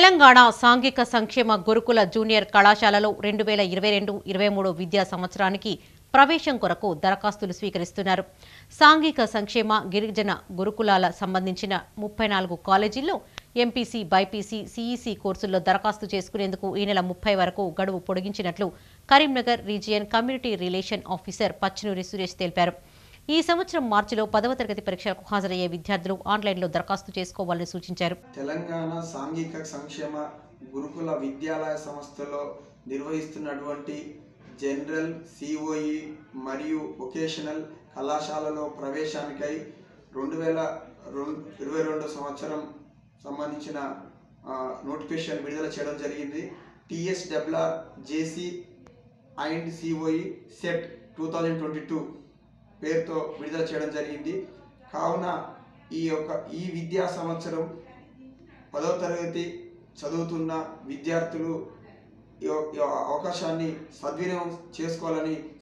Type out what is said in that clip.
తెలంగాణ సాంఘిక సంక్షేమ గురుకుల జూనియర్ కళాశాలలో రెండు వేల ఇరవై రెండు ఇరవై మూడు విద్యా సంవత్సరానికి ప్రవేశం కొరకు దరఖాస్తులు స్వీకరిస్తున్నారు సాంఘిక సంక్షేమ గిరిజన గురుకులాల సంబంధించిన ముప్పై నాలుగు కాలేజీల్లో ఎంపీసీ బైపీసీ సీఈసీ కోర్సుల్లో దరఖాస్తు చేసుకునేందుకు ఈ నెల ముప్పై వరకు గడువు పొడిగించినట్లు Karimnagar region community relation officer Pachinuri Suresh తెలిపారు ఈ సంవత్సరం మార్చిలో పదవ తరగతి పరీక్షలకు హాజరయ్యే విద్యార్థులు ఆన్లైన్లో దరఖాస్తు చేసుకోవాలని సూచించారు తెలంగాణ సాంఘిక సంక్షేమ గురుకుల విద్యాలయ సంస్థలో నిర్వహిస్తున్నటువంటి జనరల్ సిఓఈ మరియు వొకేషనల్ కళాశాలలో ప్రవేశానికై రెండు వేల ఇరవై రెండు సంవత్సరం సంబంధించిన ఆ, నోటిఫికేషన్ విడుదల చేయడం జరిగింది TSWR JC and COE CET two thousand twenty two పేరుతో విడుదల చేయడం జరిగింది కావున ఈ యొక్క ఈ విద్యా సంవత్సరం పదవ తరగతి చదువుతున్న విద్యార్థులు ఈ యొక్క- ఈ అవకాశాన్ని సద్వినియోగం చేసుకోవాలని